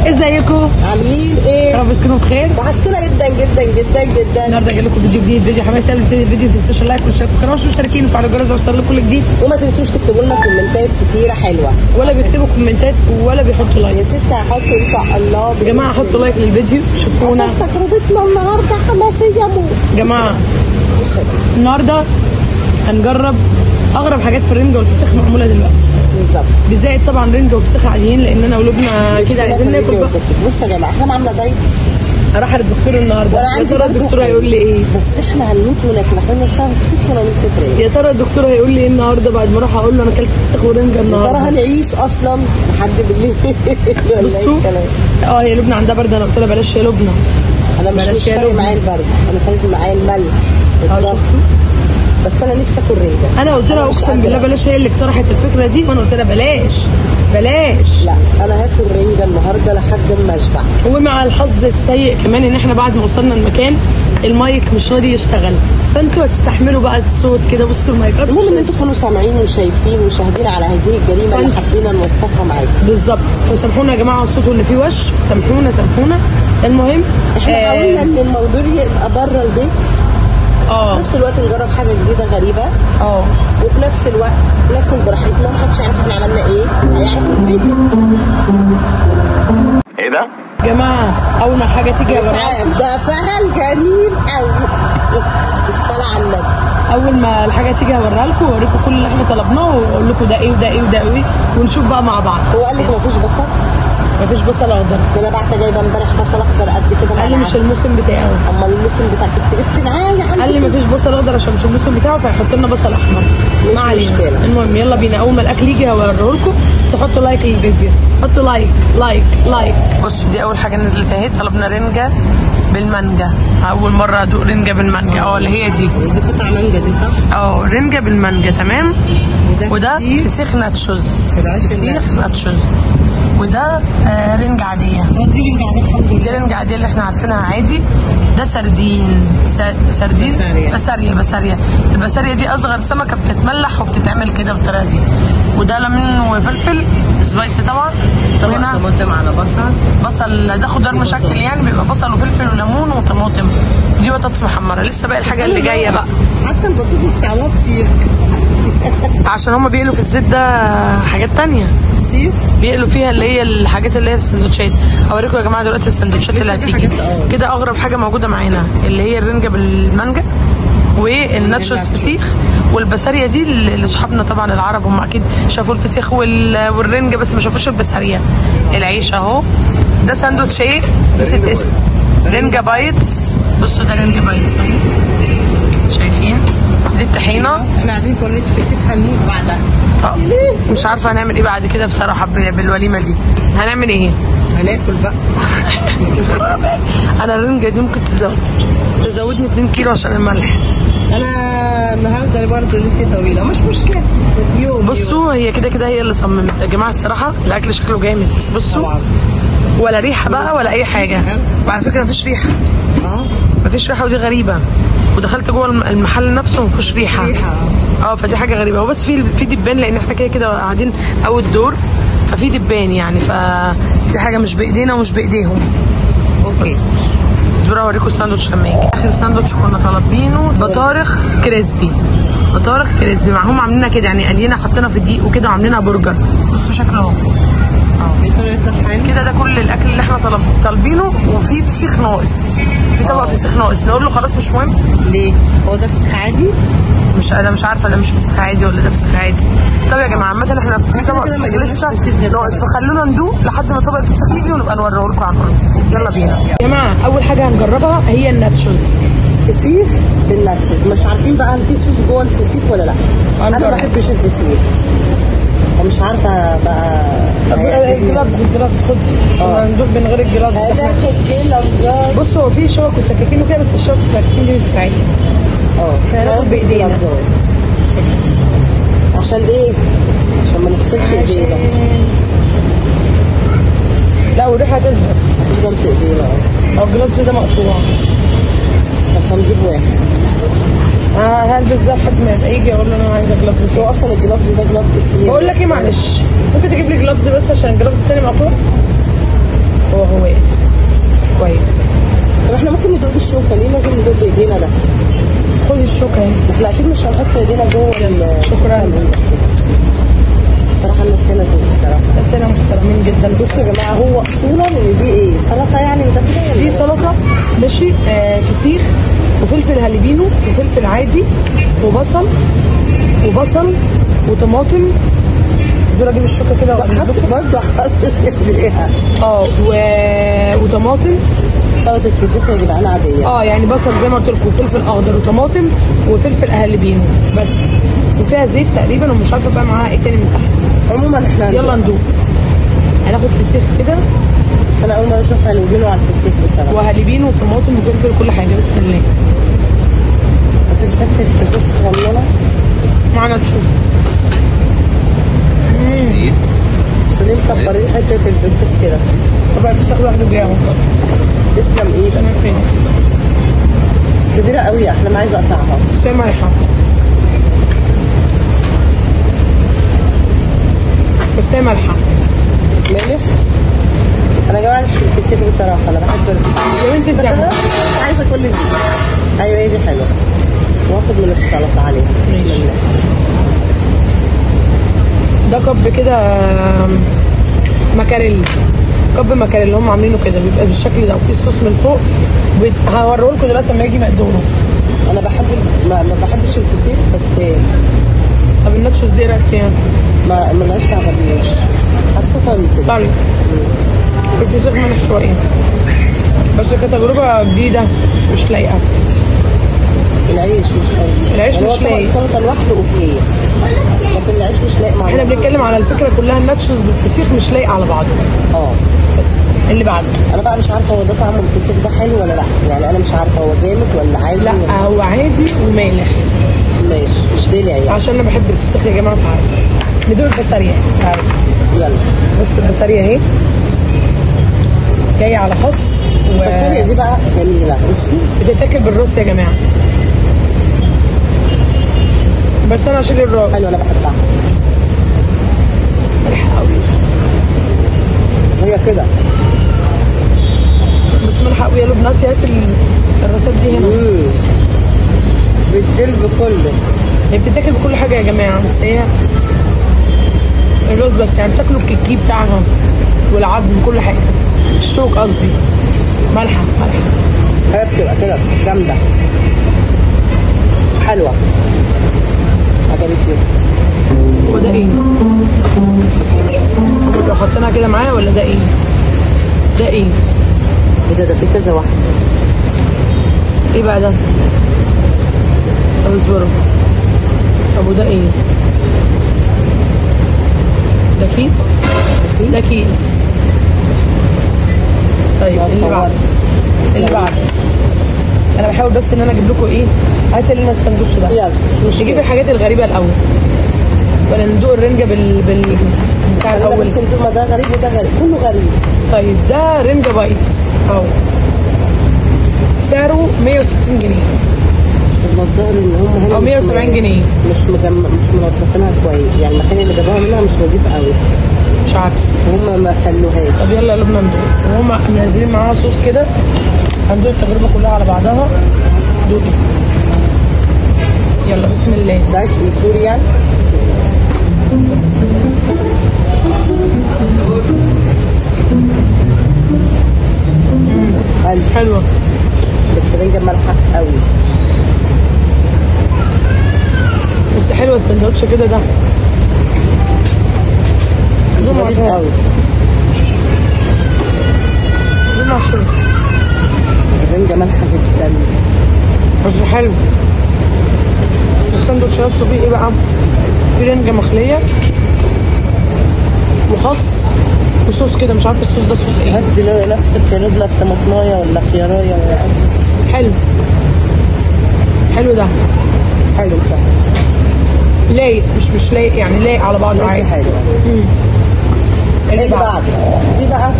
ازيكم عاملين يا ايه؟ رب تكونوا بخير وحشتونا جدا جدا جدا جدا النهارده جاي لكم فيديو جديد فيديو حماسي قبل ما نبتدي الفيديو ما تنسوش اللايك والشير في القناه واشتركين وفعلوا الجرس وصل لكم كل جديد وما تنسوش تكتبوا لنا كومنتات كتيره حلوه ولا بيكتبوا كومنتات ولا بيحطوا يا لايك ستي هحط ان شاء الله يا جماعه حطوا لايك للفيديو شوفونا عشان تجربتنا النهارده حماسيه موت يا جماعه بصوا النهارده هنجرب اغرب حاجات في الرنجه والفسيخ معموله دلوقتي بالظبط بالذات طبعا رنجه وفسيخ عاديين لان انا ولبنى كده عايزين ناكل بقى بصوا يا جماعه احنا عامله دايت اروح للدكتور النهارده وانا يا عندي ترى برضه الدكتور خير. هيقول لي ايه بس احنا هنموت وناكل احنا نفسنا في فسيخ ولا نفسي فريق يا ترى الدكتور هيقول لي ايه النهارده بعد ما اروح اقول له انا اكلت فسيخ ورنجه ترى النهارده هنعيش اصلا لحد بالليل ولا ايه بصوا الكلام اه هي لبنى عندها برد انا قلت لها بلاش يا لبنى انا مش بلاش مش يا فارق لبنى. معايا البرد انا فارق معايا الملح اه الضغط شفتوا بس انا نفسي اكل رنجه انا قلت لها مش اقسم بالله قادرة. بلاش هي اللي اقترحت الفكره دي وانا قلت لها بلاش بلاش لا انا هاكل رنجه النهارده لحد ما اشبع ومع الحظ السيء كمان ان احنا بعد ما وصلنا المكان المايك مش راضي يشتغل فانتوا هتستحملوا بقى الصوت كده بصوا المايك المهم ان انتوا تكونوا سامعين وشايفين وشاهدين على هذه الجريمه اللي طيب. حبينا نوثقها معاكم بالظبط فسامحونا يا جماعه الصوت اللي فيه وش سامحونا سامحونا المهم احنا آه، حاولنا ان الموضوع يبقى بره البيت في اه نفس الوقت نجرب حاجه جديده غريبه اه وفي نفس الوقت ناكل براحتنا ومحدش يعرف احنا عملنا ايه هيعرف من الفيديو ايه ده؟ يا جماعه اول ما الحاجه تيجي يا جماعه اسعاف ده فعل جميل قوي الصلاه على النبي اول ما الحاجه تيجي هوريها لكم واوريكم كل اللي احنا طلبناه واقول لكم ده ايه وده ايه وده ايه ونشوف بقى مع بعض هو قال لك ما فيش بصل مفيش بصل اخضر ده انا بعت جايبه امبارح بصل اخضر قد كده مع قال لي مش العدس. الموسم بتاعه امال الموسم بتاعك جبت معايا قال لي مفيش بصل اخضر عشان مش الموسم بتاعه فهيحط لنا بصل احمر مش ما علينا مشكلة. المهم يلا بينا اول ما الاكل يجي هوريه لكم بس حطوا لايك للفيديو حطوا لايك لايك لايك بصوا دي اول حاجه نزلت اهي طلبنا رنجه بالمانجا اول مره ادوق رنجه بالمانجا اه اللي هي دي دي قطع مانجا دي صح؟ اه رنجه بالمانجا تمام وده وده فسيخ. فسيخ ناتشوز العيش فسيخ ناتشوز وده آه رنجة عادية دي رنجة عادية الحمد دي لله رنجة عادية اللي احنا عارفينها عادي ده سردين س- سردين بسارية. بسارية بسارية البسارية دي أصغر سمكة بتتملح وبتتعمل كده بالطريقة دي وده ليمون وفلفل سبايسي طبعا وهنا طماطم على بصل بصل ده خضار مشكل يعني بيبقى بصل وفلفل وليمون وطماطم دي بطاطس محمرة لسه باقي الحاجة اللي جاية بقى حتى البطاطس طعمها فسيخ عشان هما بيقلوا في الزيت ده حاجات تانية فسيخ بيقلوا فيها اللي هي الحاجات اللي هي السندوتشات اوريكم يا جماعه دلوقتي السندوتشات اللي لسه في هتيجي حاجات، اه. كده اغرب حاجه موجوده معانا اللي هي الرنجه بالمانجا والناتشوز والناتشوز. فسيخ والبسارية دي اللي صحابنا طبعا العرب هم اكيد شافوا الفسيخ وال- والرنجه بس ما شافوش البسارية العيش اهو ده ساندوتش ايه نسيت اسمه رنجه بايتس بصوا ده رنجه بايتس اهي شايفين دي الطحينه احنا قاعدين في ورنية فسيخ هنموت بعدها آه، مش عارفه هنعمل ايه بعد كده بصراحه ب- بالوليمه دي هنعمل ايه هناكل بقى انا الرنجه دي ممكن تزود تزودني 2 كيلو عشان الملح انا النهارده برضه لسه طويله مش مشكله يوم يوم. بصوا هي كده كده هي اللي صممت يا جماعه الصراحه الاكل شكله جامد بصوا طبعا ولا ريحه بقى ولا اي حاجه وعلى فكره مفيش ريحه اه مفيش ريحه ودي غريبه ودخلت جوه الم- المحل نفسه مفيش ريحه ريحة. اه فدي حاجه غريبه هو بس في في دبان لان احنا كده كده قاعدين اول دور ففي دبان يعني فدي حاجه مش بايدينا ومش بايديهم اوكي بس اصبروا اوريكم الساندوتش لما يجي اخر ساندوتش كنا طالبينه بطارخ كريسبي بطارخ كريسبي معهم عاملينها كده يعني قلينا حطينا في الدقيق وكده وعاملينها برجر بصوا شكله اهو دي طريقه الحال كده ده كل الاكل اللي احنا طلب طالبينه وفي فسيخ ناقص في طبق فسيخ ناقص نقول له خلاص مش مهم ليه هو ده فسيخ عادي مش انا مش عارفه ده مش فسيخ عادي ولا ده فسيخ عادي طب يا جماعه عامه احنا في طبق كده ما فسيخ جبناش لسه فسيخ غير ناقص فخلونا ندوق لحد ما طبق الفسيخ يجي ونبقى نوريه لكم عنه يلا بينا يا جماعه اول حاجه هنجربها هي الناتشوز فسيخ بالناتشوز مش عارفين بقى هل في صوص جوه الفسيخ ولا لا انا هنجرب. ما بحبش الفسيخ ومش عارفه بقى الجلافز الجلافز خد اه. ندوق من غير الجلافز هناخد جلافزات بص هو في شوك وسكاكين وكده بس الشوك والسكاكين دي مش بتاعتنا اه هناخد هنلبس بإيدينا. جلافزات. عشان ايه عشان ما نغسلش ايدينا لا والريحه هتظهر تفضل في ايدينا اه. او الجلافز ده مقطوع طب هنجيب واحد آه هلبس ده لحد ما يبقى يجي اقول له انا عايزه جلافز بس هو اصلا الجلافز ده جلافز كبير بقول لك ايه معلش ممكن تجيب لي جلافز بس عشان الجلافز التاني مقطوع هو واقف كويس طب احنا ممكن ندوق بالشوكه ليه لازم ندوق بايدينا ده؟ خدي الشوكه اهي احنا اكيد مش هنحط ايدينا جوه ال- شكراً. بصراحه الناس هنا زي بصراحه بس انا محترمين جدا بصوا يا جماعه هو اصولا ان دي ايه سلطه يعني وده كده دي ولا سلطه ماشي آه فسيخ وفلفل هالبينو وفلفل عادي وبصل وبصل وطماطم اصبر اجيب الشوكه كده لا، واقلب حط لكم. برضه حط ايديها اه و... وطماطم سلطه فسيخ يا جدعان عاديه اه يعني بصل زي ما قلت لكم وفلفل اخضر وطماطم وفلفل هالبينو بس وفيها زيت تقريبا ومش عارفه بقى معاها ايه تاني من تحت عموما احنا يلا ندوق هناخد فسيخ كده بس انا اول مره اشوف هالوبينو على الفسيخ بصراحه وهالبين وطماطم وفلفل كل حاجه بسم الله مفيش حته فسيخ صغننه معنا تشوف ليه مكبرين حته الفسيخ كده طبعا الفسيخ لوحده جاي تسلم ايدك تمام فين كبيره قوي احنا ما عايزه اقطعها بس هي مالحه بس هي مالحه مالح انا يا جماعه مش في الفسيخ بصراحه انا بحب ال- يا بنتي انت عاملة. عايزه كل دي ايوه هي دي حلوه واخد من السلطه عليها بسم ماشي. الله ده كب كده آم، مكاريل كب مكاريل اللي هم عاملينه كده بيبقى بالشكل ده وفيه الصوص من فوق بت- هوريه لكم دلوقتي لما يجي مقدونه انا بحب ال- ما, ما بحبش الفسيخ بس طب الناتشوز دي إيه رايك فيها؟ ما ملهاش ما عجبنيش حاسه طري كده طري الفسيخ مالح شويه بس كتجربه جديده مش لايقه العيش مش قوي العيش يعني هو مش طبق لايق. السلطه لوحده اوكي لكن العيش مش لايق مع احنا بعض. بنتكلم على الفكره كلها الناتشوز بالفسيخ مش لايق على بعضه اه بس اللي بعده انا بقى مش عارفه هو ده طعم الفسيخ ده حلو ولا لا يعني انا مش عارفه هو جامد ولا عادي لا ولا هو عادي ومالح ماشي مش دلع يعني عشان انا بحب الفسيخ يا جماعه فعارف ندوق البسارية تعالوا يلا بصوا البسارية اهي جاية على خص و... البسارية دي بقى جميله بصي بتتاكل بالروس يا جماعة بس انا اشيل الراس حلوه انا بحبها ملح قوي هي كده بس ملح قوي يا لبناتي هات ال- الراسات دي هنا امم بالجلد كله هي بتتاكل بكل حاجة يا جماعة بس هي الراس بس يعني بتاكلوا الكيكي بتاعها والعظم كل حاجة الشوك قصدي ملحة ملحة هي بتبقى كده جامده حلوه عجبتني هو ده ايه؟ لو حطيناها كده معايا ولا ده ايه؟ ده ايه؟ ايه ده ده في كذا واحده ايه بقى ده؟ طب اصبروا طب وده ايه؟ ده كيس؟ ده كيس طيب اللي بعده اللي بعده انا بحاول بس ان انا اجيب لكم ايه هات لنا السندوتش ده يلا مش نجيب مشكله الحاجات الغريبه الاول ولا ندوق الرنجه بال بال بتاع لا الاول بس انتوا ما ده غريب وده غريب كله غريب طيب ده رنجة بايتس اهو سعره 160 جنيه طب الظاهر ان هم هنا أو مش 170 م- جنيه. مش مجم... مش منظفينها كويس يعني المكان اللي جابوها منها مش نظيف قوي مش عارفه هم ما خلوهاش طب يلا يا لبنى ندوق وهم نازلين معاها صوص كده هندوق التجربه كلها على بعضها دوقي يلا بسم الله ده عيش ايه سوري يعني بسم الله. حلو حلوه بس رنجة مالحة قوي بس حلوه السندوتش كده ده مش دوق غريب معاها. قوي دوق مع الشرب الرنجة مالحة جدا بس حلو الساندوتش نفسه فيه ايه بقى؟ فيه رنجة مخلية وخس وصوص كده مش عارفه الصوص ده صوص ايه هدي نفس الكلام لا طماطمايه ولا خيارايه ولا حلو حلو ده حاجه مش عارفه لايق مش مش لايق يعني لايق على بعضه ماشي عادي حلو اللي اللي بعد بعد دي بقى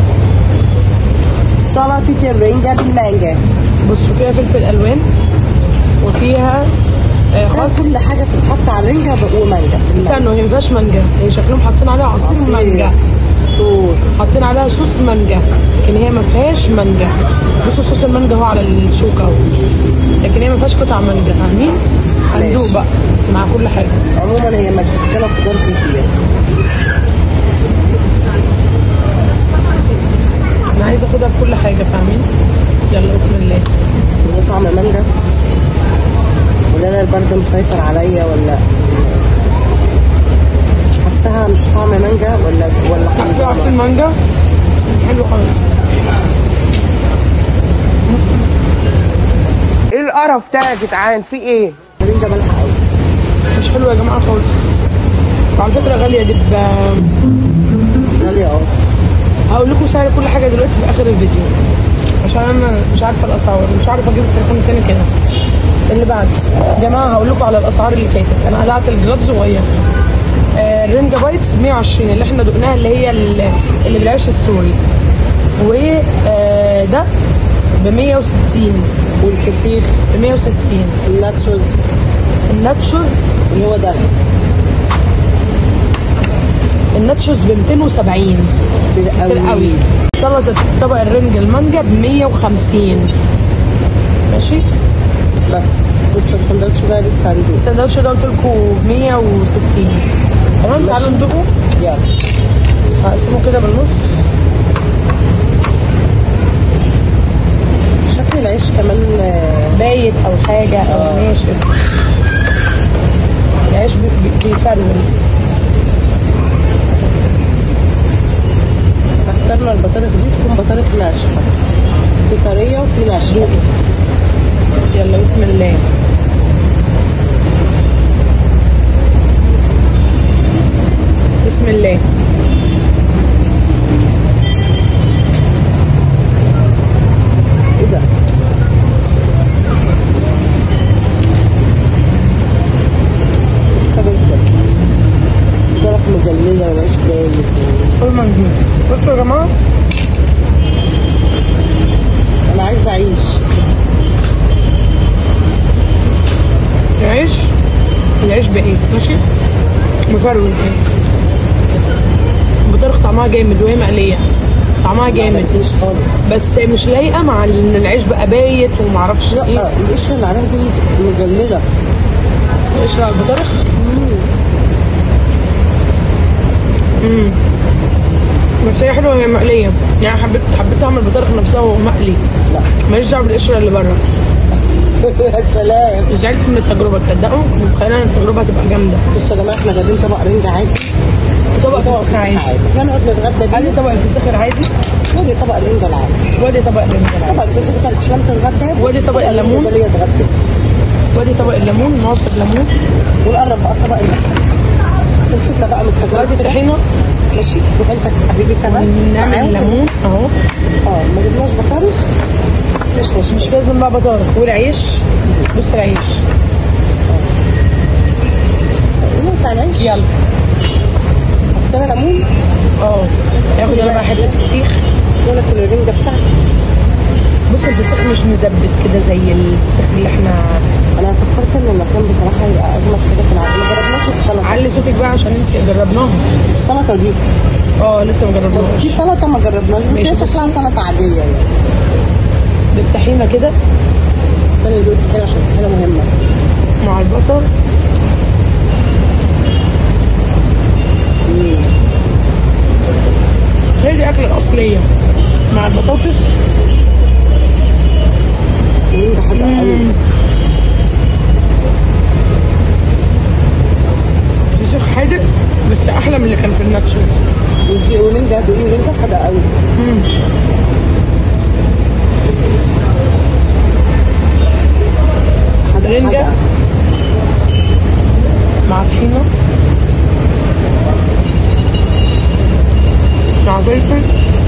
سلطة الرنجة بالمانجا بصوا فيها فلفل الوان وفيها آه، خس كل حاجة بتتحط على الرنجة ومانجا استنوا هي ما فيهاش مانجا هي شكلهم حاطين عليها عصير مانجا صوص حاطين عليها صوص مانجا لكن هي ما فيهاش مانجا بصوا صوص المانجا هو على الشوكه اهو لكن هي ما فيهاش قطع مانجا فاهمين هندوق ماشي. بقى مع كل حاجه عموما هي مشكله خضار كتير انا عايزه اخدها في كل حاجه فاهمين يلا بسم الله هو طعم مانجا ولا انا البرد مسيطر عليا ولا حاساها مش طعم مانجا ولا ولا لا في عصير طعم مانجا حلو خالص ايه القرف ده يا جدعان في ايه رنجة مالحة قوي مش حلو يا جماعه خالص وعلى فكره غاليه دي ب غالية اه هقول لكم سعر كل حاجه دلوقتي في اخر الفيديو عشان انا مش عارفه الاسعار مش عارفه اجيب التليفون تاني كده اللي بعد يا جماعه هقول لكم على الاسعار اللي فاتت انا قلعت الجلاب صغير آه الرنجة بايتس ب 120 اللي احنا دقناها اللي هي ال- اللي بالعيش السوري وده ب 160 والفسيخ ب 160 الناتشوز الناتشوز اللي هو ده الناتشوز ب 270 كتير كتير قوي قوي سلطه طبق الرنج المانجا ب 150 ماشي بس لسه السندوتش بقى لسه هندوق السندوتش ده قلت لكم ب 160 تمام ماشي. تعالوا ندوقه يلا هقسمه كده بالنص شكل العيش كمان آه، بايت او حاجه او آه. ناشف العيش بي- بي- بيفرول اخترنا البطارخ دي تكون بطارخ ناشفة في طرية وفي ناشفة يلا بسم الله بسم الله ايه ده؟ خبر بطارخ مجلدة وعيش بايت و- كل ما نجيب بصوا يا جماعه انا عايزة اعيش العيش العيش بايه ماشي مفرول كده البطارخ طعمها جامد وهي مقليه طعمها جامد مش خالص بس مش لايقه مع ان العيش بقى بايت ومعرفش لا ايه القشرة اللي عليها دي مجلدة قشرة على البطارخ امم بس هي حلوه وهي مقليه يعني حبيت حبيت اعمل البطارخ نفسها وهو مقلي لا ماليش دعوه بالقشره اللي بره يا سلام زعلت من التجربه تصدقوا متخيله ان التجربه هتبقى جامده بصوا يا جماعة احنا جايبين طبق رنجة عادي طبق وطبق فسيخ فسيخ عادي عادي هنقعد نتغدى ادي بيه طبق الفسيخ العادي ودي طبق الرنجة العادي وادي طبق الليمون العادي طبق الفسيخ ده الاحلام تتغدى بيه. ودي طبق الليمون. ده اللي يتغدى وادي طبق الليمون نعصر ليمون ونقرب بقى طبق المسك نسيبنا بقى من التجربة وادي كده. طحينه ماشي وانت حبيبي كمان نعمل معاهم. ليمون اهو اه ما جبناش بطارخ مش مش مش لازم بقى بطارخ والعيش بص العيش بتاع العيش يلا حطينا ليمون اه ياخد انا بقى حته فسيخ وانا في الرنجة بتاعتي بص الفسيخ مش مزبت كده زي الفسيخ اللي احنا انا فكرت ان المكان بصراحة هيبقى اجمل حاجة في العالم ما جربناش السلطة علي صوتك بقى عشان انت جربناها السلطة دي اه لسه ما جربناهاش في سلطة ما جربناش بس ماشي، هي شكلها بصي. سلطة عادية يعني بالطحينه كده استني دول كده عشان حاجة مهمة مع البصل مم. هي دي اكله الاصليه مع البطاطس مم، ده حاجة قوي فسيخ حادق بس احلى من اللي كان في الناتشو ودي ورنجة دول ورنجة حاجة قوي حاجة رنجة. حاجة مع طحينه مع فلفل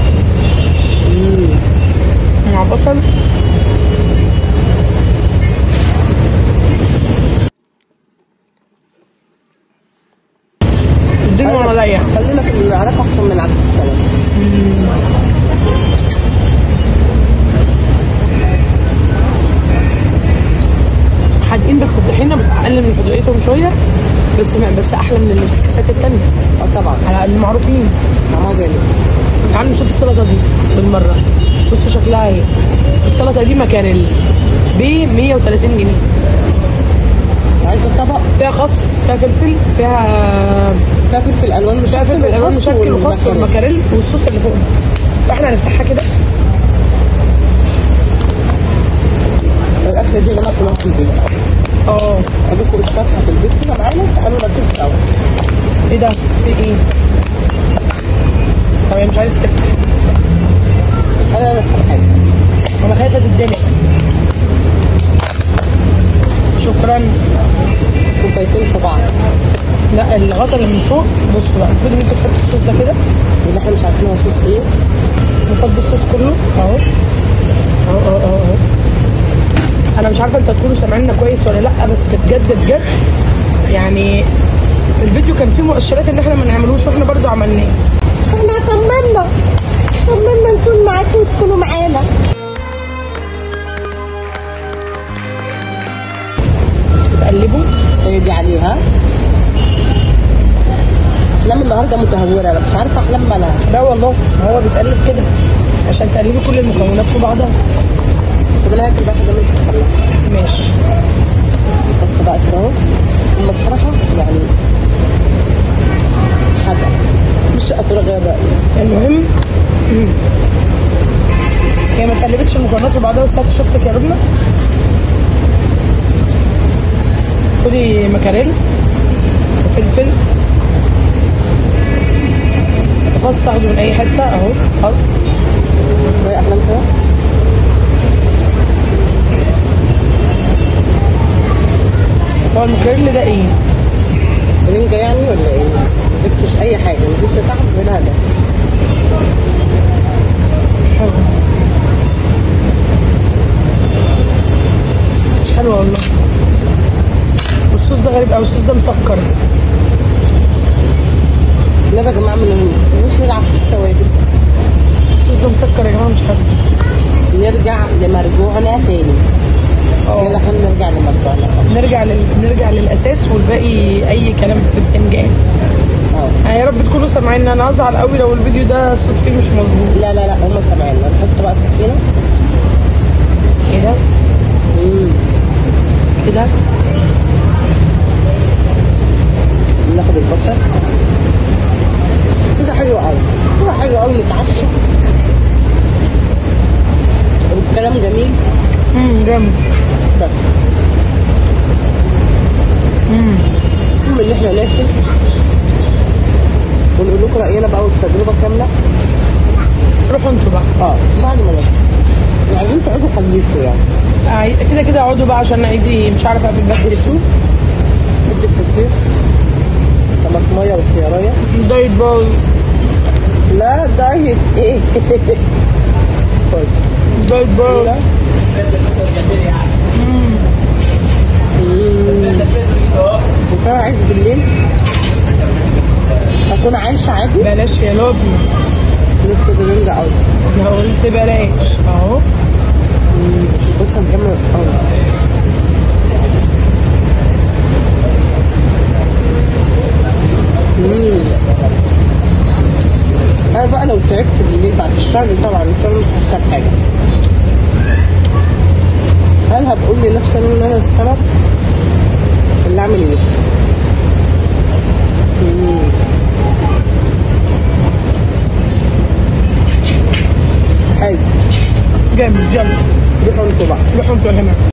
مع بصل اديني وانا ضيع خلينا في اللي نعرفه احسن من عبد السلام السلطه دي بالمره بصوا شكلها ايه السلطه دي مكاريل ب 130 جنيه عايزه طبق فيها خس فيها فلفل فيها فيها فلفل الوان مشكل فيها فلفل الوان وخس مشكل وخس والمكرونة. والمكاريل والصوص اللي فوق ده فاحنا هنفتحها كده الاكله دي انا كلها في البيت اه ادوكم الصفحه في البيت كده معانا تعالوا ناكل سوا ايه ده في ايه طب هي مش عايز تفتح انا نفتح حاجه انا خايفه تتدلق شكرا كوبايتين في بعض لا الغطا اللي من فوق بصوا بقى المفروض ان انت تحط الصوص ده كده اللي احنا مش عارفين هو صوص ايه نفضي الصوص كله اهو اهو اهو اهو اهو انا مش عارفه انتوا هتكونوا سامعيننا كويس ولا لا بس بجد بجد يعني الفيديو كان فيه مؤشرات ان احنا ما نعملوش واحنا برضو عملناه احنا صممنا صممنا نكون معاكم وتكونوا معانا بتقلبوا هي دي عليها احلام النهارده متهوره انا مش عارفه احلام مالها لا والله هو بيتقلب كده عشان تقلبي كل المكونات في بعضها طب انا هاكل بقى حاجه منك تخلص ماشي حط بقى كده اهو هم الصراحه يعني حاجه مش قادره غير رايي المهم هي ما اتقلبتش المكونات في بعضها بس هات شطتك يا ربنا خدي مكاريل وفلفل خس اخده من اي حته اهو خس شويه احلام كده هو المكاريل ده ايه؟ رنجه يعني ولا ايه؟ ما جبتش اي حاجه نزلت تحت هنا ده مش حلو مش حلو والله والصوص ده غريب قوي الصوص ده مسكر لا يا جماعه من مش نلعب في الثوابت الصوص ده مسكر يا جماعه مش حلو نرجع لمرجوعنا تاني اه يلا خلينا نرجع لمرجوعنا نرجع لل... نرجع للاساس والباقي اي كلام في البتنجان اه يعني يا رب تكونوا سامعين انا هزعل قوي لو الفيديو ده الصوت فيه مش مظبوط لا لا لا هم سامعيننا نحط بقى الطحينه كده مم. كده ناخد البصل كده حلو قوي كده حلو قوي نتعشى والكلام جميل امم جامد بس المهم ان احنا ناكل ونقول لكم راينا بقى والتجربه كامله روحوا انتوا بقى اه بعد ما ناكل عايزين تقعدوا خليكم يعني آه، كده كده اقعدوا بقى عشان ايدي مش عارفه اقفل باب بصوا بدي الفسيخ طماطمايه وخيارايه دايت باوز لا دايت ايه كويس دايت باوز لا وكان عايز بالليل اكون عايشه عادي بلاش يا لبنى نفسي بالليل قوي انا قلت بلاش اهو بص هنكمل قوي انا بقى لو تعبت بالليل بعد الشهر طبعا ان شاء الله مش هحسب حاجه هل هبقول لنفسي ان انا السبب اللي اعمل ايه مم. حلو جامد يلا روحوا انتوا بقى روحوا انتوا هنا